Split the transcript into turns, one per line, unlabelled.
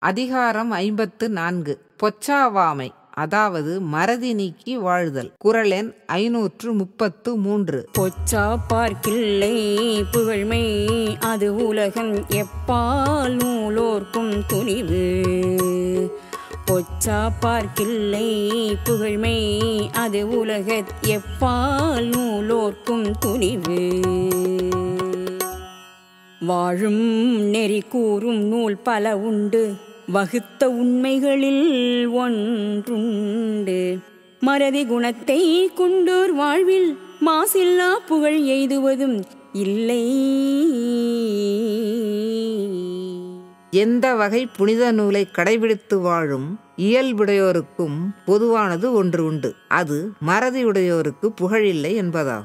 அதிகாரம் ஐம்பத்து நான்கு பொச்சாவாமை அதாவது மறதி நீக்கி வாழ்தல் குரல் எண் ஐநூற்று முப்பத்து மூன்று
பொச்சா பார்க்கில்லை புகழ்மை அது உலகம் எப்பால் நூலோர்க்கும் துணிவு பொச்சா பார்க்கில்லை புகழ்மை அது உலகத் எப்பால் நூலோர்க்கும் துணிவு வாழும் நெறி கூறும் நூல் பல உண்டு வகுத்த உண்மைகளில் ஒன்றுண்டு மறதி குணத்தை கொண்டோர் வாழ்வில் மாசில்லா புகழ் எய்துவதும் இல்லை
எந்த வகை புனித நூலை கடைபிடித்து வாழும் இயல்புடையோருக்கும் பொதுவானது ஒன்று உண்டு அது மறதியுடையோருக்கு புகழில்லை என்பதாகும்